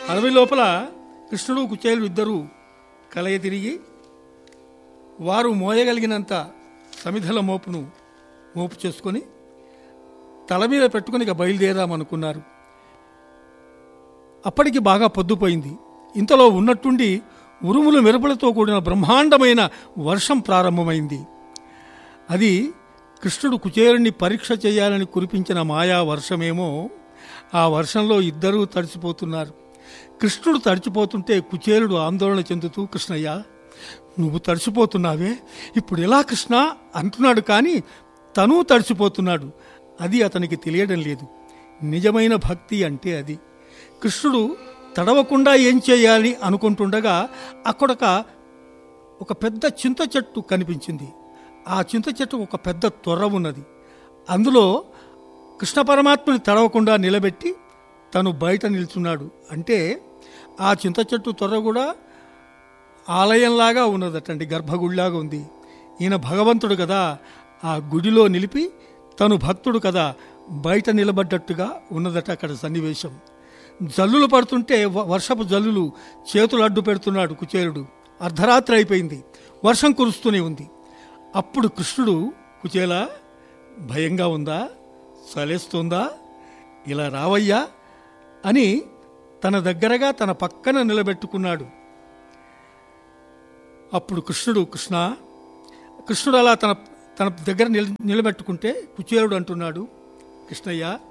అడవి లోపల కృష్ణుడు కుచేలు ఇద్దరు కలయ తిరిగి వారు మోయగలిగినంత సమిధల మోపును మోపు చేసుకొని తల మీద పెట్టుకుని ఇక బయలుదేరామనుకున్నారు అప్పటికి బాగా పొద్దుపోయింది ఇంతలో ఉన్నట్టుండి ఉరుములు మెరుపులతో కూడిన బ్రహ్మాండమైన వర్షం ప్రారంభమైంది అది కృష్ణుడు కుచేరుణ్ణి పరీక్ష చేయాలని కురిపించిన మాయా వర్షమేమో ఆ వర్షంలో ఇద్దరూ తడిచిపోతున్నారు కృష్ణుడు తడిచిపోతుంటే కుచేరుడు ఆందోళన చెందుతూ కృష్ణయ్య నువ్వు తడిచిపోతున్నావే ఇప్పుడు ఎలా కృష్ణ అంటున్నాడు కానీ తను తడిచిపోతున్నాడు అది అతనికి తెలియడం లేదు నిజమైన భక్తి అంటే అది కృష్ణుడు తడవకుండా ఏం చేయాలి అనుకుంటుండగా అక్కడొక ఒక పెద్ద చింత చెట్టు కనిపించింది ఆ చింత చెట్టు ఒక పెద్ద తొర్ర ఉన్నది అందులో కృష్ణ పరమాత్మని తడవకుండా నిలబెట్టి తను బయట నిల్చున్నాడు అంటే ఆ చింత చెట్టు తొర్ర కూడా ఆలయంలాగా ఉన్నదటండి గర్భగుడిలాగా ఉంది ఈయన భగవంతుడు కదా ఆ గుడిలో నిలిపి తను భక్తుడు కదా బయట నిలబడ్డట్టుగా ఉన్నదట అక్కడ సన్నివేశం జల్లులు పడుతుంటే వ- వర్షపు జల్లులు చేతులు అడ్డు పెడుతున్నాడు కుచేరుడు అర్ధరాత్రి అయిపోయింది వర్షం కురుస్తూనే ఉంది అప్పుడు కృష్ణుడు కుచేల భయంగా ఉందా చలేస్తుందా ఇలా రావయ్యా అని తన దగ్గరగా తన పక్కన నిలబెట్టుకున్నాడు అప్పుడు కృష్ణుడు కృష్ణ కృష్ణుడు అలా తన తన దగ్గర నిల నిలబెట్టుకుంటే కుచేరుడు అంటున్నాడు కృష్ణయ్య